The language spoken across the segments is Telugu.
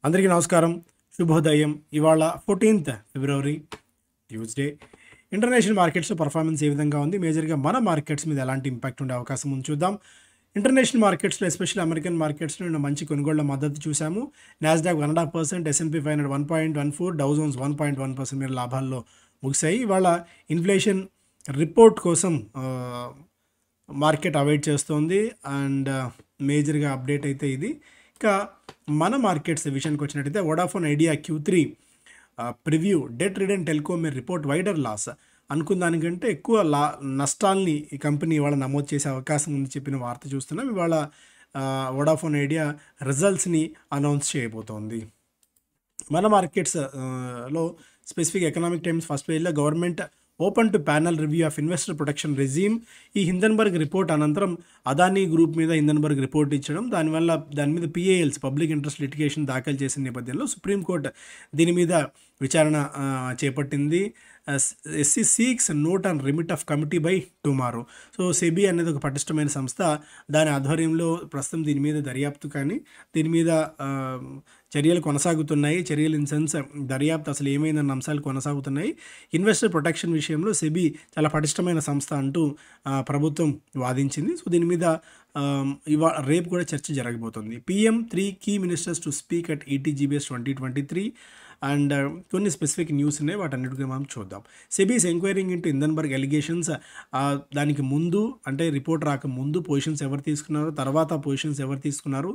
అందరికీ నమస్కారం శుభోదయం ఇవాళ ఫోర్టీన్త్ ఫిబ్రవరి ట్యూస్డే ఇంటర్నేషనల్ మార్కెట్స్లో పర్ఫార్మెన్స్ ఏ విధంగా ఉంది మేజర్గా మన మార్కెట్స్ మీద ఎలాంటి ఇంపాక్ట్ ఉండే అవకాశం ఉంది చూద్దాం ఇంటర్నేషనల్ మార్కెట్స్లో ఎస్పెషల్లీ అమెరికన్ మార్కెట్స్లో నిన్న మంచి కొనుగోళ్ల మద్దతు చూసాము Nasdaq one and half percent S&P five hundred one point one four Dow Jones one point one percent మీద లాభాల్లో ముగిశాయి ఇవాళ ఇన్ఫ్లేషన్ రిపోర్ట్ కోసం ఆ, మార్కెట్ అవైట్ చేస్తోంది అండ్ మేజర్గా అప్డేట్ అయితే ఇది ఇంకా మన మార్కెట్స్ విషయానికి వచ్చినట్టయితే Vodafone Idea Q three preview debt ridden telco report wider loss అనుకున్న దానికంటే ఎక్కువ లా నష్టాల్ని ఈ కంపెనీ ఇవాళ నమోదు చేసే అవకాశం ఉంది చెప్పిన వార్త చూస్తున్నాం ఇవాళ వడాఫోన్ ఐడియా రిజల్ట్స్ని అనౌన్స్ చేయబోతోంది మన మార్కెట్స్ ఆ, లో స్పెసిఫిక్ ఎకనామిక్ టైమ్స్ ఫస్ట్ పేజ్లో government open to panel review of investor protection regime ఈ హిందన్బర్గ్ రిపోర్ట్ అనంతరం అదానీ గ్రూప్ మీద హిందన్బర్గ్ రిపోర్ట్ ఇచ్చడం దానివల్ల దాని మీద పిఏఎల్స్ పబ్లిక్ ఇంట్రెస్ట్ లిటిగేషన్ దాఖలు చేసిన నేపథ్యంలో సుప్రీంకోర్టు దీని మీద విచారణ ఆ, చేపట్టింది SC seeks note and remit of committee by tomorrow so SEBI అనేది ఒక పటిష్టమైన సంస్థ దాని ఆధ్వర్యంలో ప్రస్తుతం దీని మీద దర్యాప్తు కానీ దీని మీద ఆ, చర్యలు కొనసాగుతున్నాయి చర్యలు ఇన్ సెన్స్ దర్యాప్తు అసలు ఏమైందన్న అంశాలు కొనసాగుతున్నాయి ఇన్వెస్టర్ ప్రొటెక్షన్ విషయంలో సెబీ చాలా పటిష్టమైన సంస్థ అంటూ ఆ, ప్రభుత్వం వాదించింది సో దీని మీద ఆ, ఇవా రేపు కూడా చర్చ జరగబోతుంది PM three key ministers to speak at ETGBS twenty twenty three and కొన్ని స్పెసిఫిక్ న్యూస్ ఉన్నాయి వాటన్నిటికీ మనం చూద్దాం SEBI's enquiring into Hindenburg allegations దానికి ముందు అంటే రిపోర్ట్ రాక ముందు పొజిషన్స్ ఎవరు తీసుకున్నారు తర్వాత పొజిషన్స్ ఎవరు తీసుకున్నారు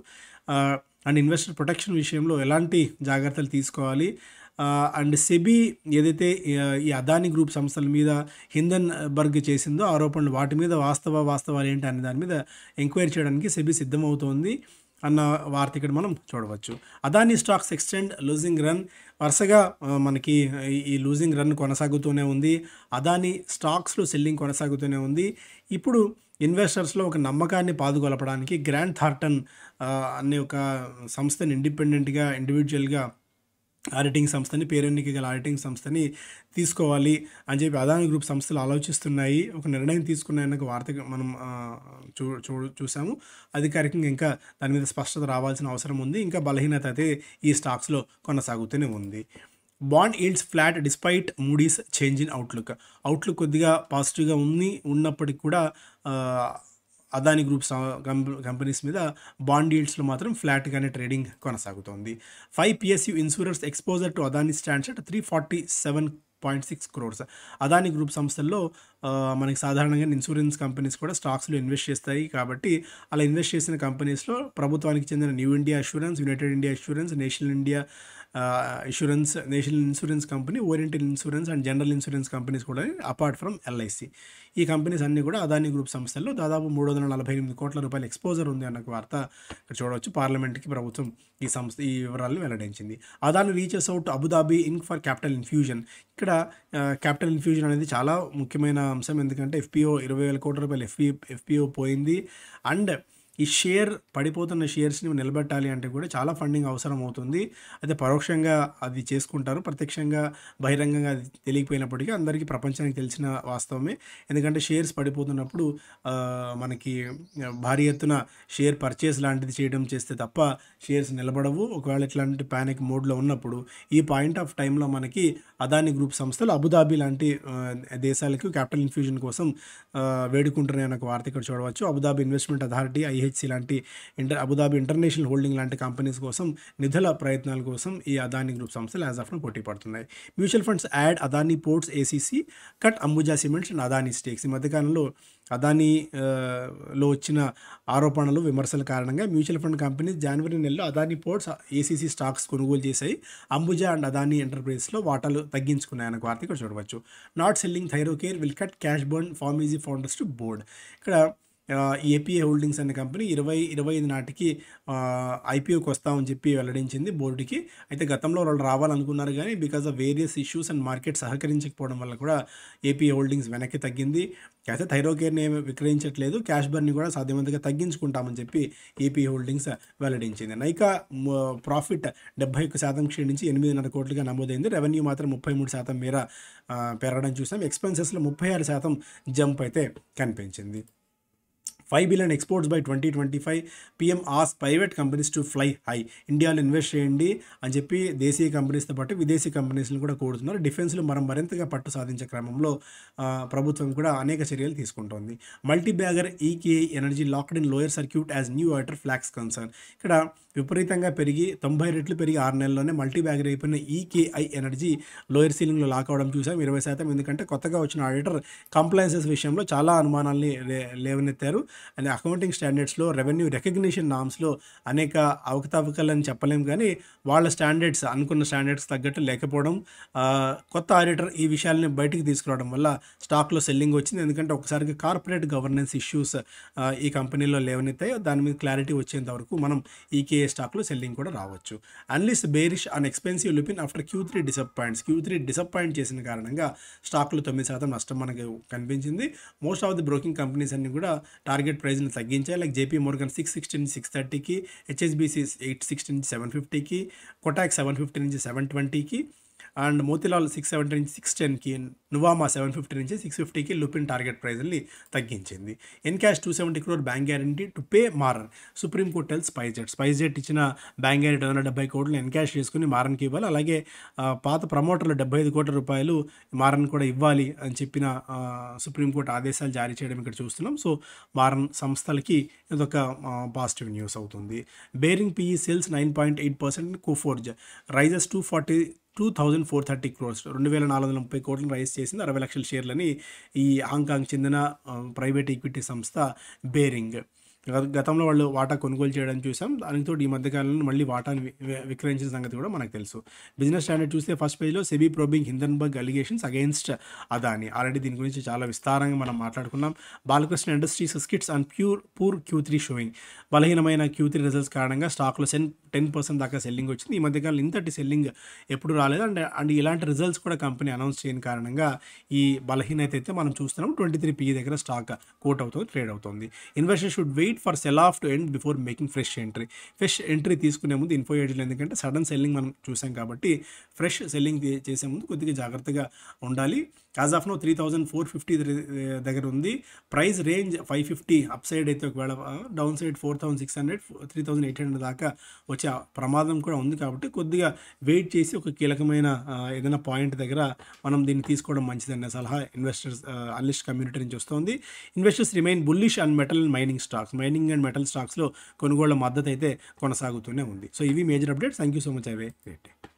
అండ్ ఇన్వెస్టర్ ప్రొటెక్షన్ విషయంలో ఎలాంటి జాగ్రత్తలు తీసుకోవాలి అండ్ సెబీ ఏదైతే ఆ, ఈ అదాని గ్రూప్ సంస్థల మీద హిందన్ బర్గ్ చేసిందో ఆరోపణలు వాటి మీద వాస్తవ వాస్తవాలు ఏంటి అనే దాని మీద ఎంక్వైరీ చేయడానికి సెబీ సిద్ధమవుతోంది అన్న వార్త ఇక్కడ మనం చూడవచ్చు Adani stocks extend losing run వరుసగా ఆ, మనకి ఈ- ఈ లూజింగ్ రన్ కొనసాగుతూనే ఉంది అదాని స్టాక్స్లో సెల్లింగ్ కొనసాగుతూనే ఉంది ఇప్పుడు ఇన్వెస్టర్స్లో ఒక నమ్మకాన్ని పాదుకొలపడానికి గ్రాండ్ థార్టన్ ఆ, అనే ఒక సంస్థని ఇండిపెండెంట్గా ఇండివిజువల్గా ఆడిటింగ్ సంస్థని పేరెన్నిక గల ఆడిటింగ్ సంస్థని తీసుకోవాలి అని చెప్పి అదాని గ్రూప్ సంస్థలు ఆలోచిస్తున్నాయి ఒక నిర్ణయం తీసుకున్నాయన్న ఒక వార్త మనం ఆ, చూ చూ చూసాము అధికారికంగా ఇంకా దాని మీద స్పష్టత రావాల్సిన అవసరం ఉంది ఇంకా బలహీనత అయితే ఈ స్టాక్స్లో కొనసాగుతూనే ఉంది bond yields flat despite Moody's change in outlook outlook కొద్దిగా పాజిటివ్గా ఉంది ఉన్నప్పటికీ కూడా ఆ, అదాని గ్రూప్ కంపెనీస్ మీద బాండ్ ఈల్డ్స్లో మాత్రం ఫ్లాట్గానే ట్రేడింగ్ కొనసాగుతోంది five PSU insurance exposure to Adani stands at three forty seven point six crores Adani group సంస్థల్లో ఆ, మనకి సాధారణంగా ఇన్సూరెన్స్ కంపెనీస్ కూడా స్టాక్స్లో ఇన్వెస్ట్ చేస్తాయి కాబట్టి అలా ఇన్వెస్ట్ చేసిన కంపెనీస్లో ప్రభుత్వానికి చెందిన New India Assurance United India Assurance National India Insurance National Insurance Company Oriental Insurance and General Insurance companies కూడా అపార్ట్ ఫ్రమ్ ఎల్ఐసి ఈ కంపెనీస్ అన్నీ కూడా అదాని గ్రూప్ సంస్థల్లో దాదాపు మూడు వందల నలభై ఎనిమిది కోట్ల రూపాయల ఎక్స్పోజర్ ఉంది అన్న వార్త ఇక్కడ చూడవచ్చు పార్లమెంట్కి ప్రభుత్వం ఈ సంస్థ ఈ వివరాలను వెల్లడించింది Adani reaches out Abu Dhabi Inc for capital infusion ఇక్కడ క్యాపిటల్ ఇన్ఫ్యూజన్ అనేది చాలా ముఖ్యమైన అంశం ఎందుకంటే ఎఫ్పిఓ ఇరవై వేల కోట్ల రూపాయలు ఎఫ్పి ఎఫ్పిఓ పోయింది అండ్ ఈ షేర్ పడిపోతున్న షేర్స్ని నిలబెట్టాలి అంటే కూడా చాలా ఫండింగ్ అవసరం అవుతుంది అయితే పరోక్షంగా అది చేసుకుంటారు ప్రత్యక్షంగా బహిరంగంగా అది తెలియకపోయినప్పటికీ అందరికీ ప్రపంచానికి తెలిసిన వాస్తవమే ఎందుకంటే షేర్స్ పడిపోతున్నప్పుడు ఆ, మనకి భారీ ఎత్తున షేర్ పర్చేస్ లాంటిది చేయడం చేస్తే తప్ప షేర్స్ నిలబడవు ఒకవేళ ఇట్లాంటి ప్యానిక్ మోడ్లో ఉన్నప్పుడు ఈ పాయింట్ ఆఫ్ టైంలో మనకి అదాని గ్రూప్ సంస్థలు అబుదాబి లాంటి ఆ, దేశాలకు క్యాపిటల్ ఇన్ఫ్యూజన్ కోసం ఆ, వేడుకుంటున్నాయి అన్న ఒక వార్త ఇక్కడ చూడవచ్చు అబుదాబి ఇన్వెస్ట్మెంట్ అథారిటీ ఐహెచ్సి లాంటి ఇంటర్ అబుదాబి ఇంటర్నేషనల్ హోల్డింగ్ లాంటి కంపెనీస్ కోసం నిధుల ప్రయత్నాల కోసం ఈ అదాని గ్రూప్ సంస్థలు యాజ్ ఆఫ్ పోటీ పడుతున్నాయి mutual funds add Adani Ports ACC cut Ambuja Cements and Adani stakes ఈ మధ్యకాలంలో అదాని ఆ, లో వచ్చిన ఆరోపణలు విమర్శల కారణంగా మ్యూచువల్ ఫండ్ కంపెనీ జనవరి నెలలో అదాని పోర్ట్స్ ఏసీసీ స్టాక్స్ కొనుగోలు చేశాయి అంబుజా అండ్ అదాని ఎంటర్ప్రైజెస్లో వాటాలు తగ్గించుకున్నాయన్న వార్త ఇక్కడ చూడవచ్చు not selling Thyrocare will cut cash burn PharmEasy founders to board ఇక్కడ ఏపీఏ హోల్డింగ్స్ అనే కంపెనీ ఇరవై ఇరవై ఐదు నాటికి ఐపీఓకి వస్తామని చెప్పి వెల్లడించింది బోర్డుకి అయితే గతంలో వాళ్ళు రావాలనుకున్నారు కానీ because of various issues and market సహకరించకపోవడం వల్ల కూడా ఏపీ హోల్డింగ్స్ వెనక్కి తగ్గింది అయితే థైరోకేర్ని ఏమి విక్రయించట్లేదు క్యాష్ బర్ని కూడా సాధ్యమైనంతగా తగ్గించుకుంటామని చెప్పి ఏపీ హోల్డింగ్స్ వెల్లడించింది నైకా ప్రాఫిట్ డెబ్బై ఒక్క శాతం క్షీణించి ఎనిమిదిన్నర కోట్లుగా నమోదైంది రెవెన్యూ మాత్రం ముప్పై మూడు శాతం మేర ఆ, పెరగడం చూసాం ఎక్స్పెన్సెస్లో ముప్పై ఆరు శాతం జంప్ అయితే కనిపించింది five billion exports by twenty twenty five PM ఆస్ private companies to fly high ఇండియాలో ఇన్వెస్ట్ చేయండి అని చెప్పి దేశీయ కంపెనీస్తో పాటు విదేశీ కంపెనీస్ని కూడా కోరుతున్నారు డిఫెన్స్లో మనం మరింతగా పట్టు సాధించే క్రమంలో ఆ, ప్రభుత్వం కూడా అనేక చర్యలు తీసుకుంటోంది multi bagger EKI energy locked in lower circuit as new order flows concern ఇక్కడ విపరీతంగా పెరిగి తొంభై రెట్లు పెరిగి ఆరు నెలల్లోనే మల్టీ బ్యాగర్ అయిపోయిన ఈకేఐ ఎనర్జీ లోయర్ సీలింగ్లో లాక్ అవడం చూసాం ఇరవై శాతం ఎందుకంటే కొత్తగా వచ్చిన ఆడిటర్ కంప్లైన్సెస్ విషయంలో చాలా అనుమానాల్ని లే- లేవనెత్తారు అండ్ అకౌంటింగ్ స్టాండర్డ్స్లో రెవెన్యూ రికగ్నిషన్ నామ్స్లో అనేక అవకతవకలని చెప్పలేం కానీ వాళ్ళ స్టాండర్డ్స్ అనుకున్న స్టాండర్డ్స్ తగ్గట్టు లేకపోవడం ఆ, కొత్త ఆడిటర్ ఈ విషయాల్ని బయటికి తీసుకురావడం వల్ల స్టాక్లో సెల్లింగ్ వచ్చింది ఎందుకంటే ఒకసారిగా కార్పొరేట్ గవర్నెన్స్ ఇష్యూస్ ఈ కంపెనీలో లేవనెత్తాయి దాని మీద క్లారిటీ వచ్చేంత వరకు మనం ఈకేఏ స్టాక్లో సెల్లింగ్ కూడా రావచ్చు analysts bearish on expensive Lupin after Q three disappoints Q three disappoint చేసిన కారణంగా స్టాక్లో తొమ్మిది శాతం నష్టం మనకు కనిపించింది most of the broking companies అన్ని కూడా టార్గెట్ ప్రైస్ని తగ్గించాయి like JP Morgan six sixty నుంచి సిక్స్ థర్టీకి హెచ్ఎస్బిసి ఎయిట్ సిక్స్టీ నుంచి సెవెన్ ఫిఫ్టీకి కొటాక్ సెవెన్ ఫిఫ్టీ నుంచి సెవెన్ ట్వంటీకి అండ్ మోతిలాల్ సిక్స్ సెవెంటీ నుంచి సిక్స్ టెన్కి నువామా సెవెన్ ఫిఫ్టీ నుంచి సిక్స్ ఫిఫ్టీకి లుపిన్ టార్గెట్ ప్రైజ్ని తగ్గించింది encash two seventy crore bank guarantee to pay Maran Supreme Court tell SpiceJet SpiceJet ఇచ్చిన బ్యాంక్ గ్యారంటీ వందల డెబ్బై కోట్లు ఎన్కాష్ చేసుకుని మారన్కి ఇవ్వాలి అలాగే ఆ, పాత ప్రమోటర్లు డెబ్బై ఐదు కోట్ల రూపాయలు మారన్ కూడా ఇవ్వాలి అని చెప్పిన ఆ, సుప్రీంకోర్టు ఆదేశాలు జారీ చేయడం ఇక్కడ చూస్తున్నాం సో మారన్ సంస్థలకి ఇదొక పాజిటివ్ న్యూస్ అవుతుంది Baring PE sells nine point eight percent Coforge raises two forty two thousand four thirty crores రెండు వేల నాలుగు వందల ముప్పై కోట్లను రైజ్ చేసింది అరవై లక్షల షేర్లని ఈ హాంకాంగ్ చెందిన ఆ, ప్రైవేట్ ఈక్విటీ సంస్థ బేరింగ్ గత- గతంలో వాళ్ళు వాటా కొనుగోలు చేయడం చూసాం దానితో ఈ మధ్యకాలంలో మళ్ళీ వాటాను వి- వి- విక్రయించిన సంగతి కూడా మనకు తెలుసు బిజినెస్ స్టాండర్డ్ చూస్తే ఫస్ట్ పేజ్లో SEBI probing Hindenburg allegations against Adani already దీని గురించి చాలా విస్తారంగా మనం మాట్లాడుకున్నాం Balkrishna Industries skids and pure poor Q three showing బలహీనమైన క్యూ త్రీ రిజల్ట్స్ కారణంగా స్టాక్లో సెన్ టెన్ పర్సెంట్ దాకా సెల్లింగ్ వచ్చింది ఈ మధ్యకాలంలో ఇంతటి సెల్లింగ్ ఎప్పుడు రాలేదు అండ్ అండ్ ఇలాంటి రిజల్ట్స్ కూడా కంపెనీ అనౌన్స్ చేయని కారణంగా ఈ బలహీనత అయితే మనం చూస్తున్నాం ట్వంటీ త్రీ పీ దగ్గర స్టాక్ కోట్ అవుతుంది ట్రేడ్ అవుతుంది investor should wait for sell off to end before making fresh entry fresh entry తీసుకునే ముందు ఇన్ఫో ఏజ్లో ఎందుకంటే సడన్ సెల్లింగ్ మనం చూసాం కాబట్టి ఫ్రెష్ సెల్లింగ్ చేసే ముందు కొద్దిగా జాగ్రత్తగా ఉండాలి as of now three thousand four fifty దగ్గర ఉంది price range five fifty up side అయితే ఒకవేళ down side four thousand six hundred three thousand eight hundred దాకా వచ్చే ప్రమాదం కూడా ఉంది కాబట్టి కొద్దిగా వెయిట్ చేసి ఒక కీలకమైన ఆ, ఏదైనా పాయింట్ దగ్గర మనం దీన్ని తీసుకోవడం మంచిదన్న సలహా ఇన్వెస్టర్స్ అనలిస్ట్ కమ్యూనిటీ నుంచి వస్తుంది investors remain bullish and metal and mining stocks mining and metal స్టాక్స్లో కొనుగోళ్ల మద్దతు అయితే కొనసాగుతూనే ఉంది సో ఇవి major updates thank you so much have a great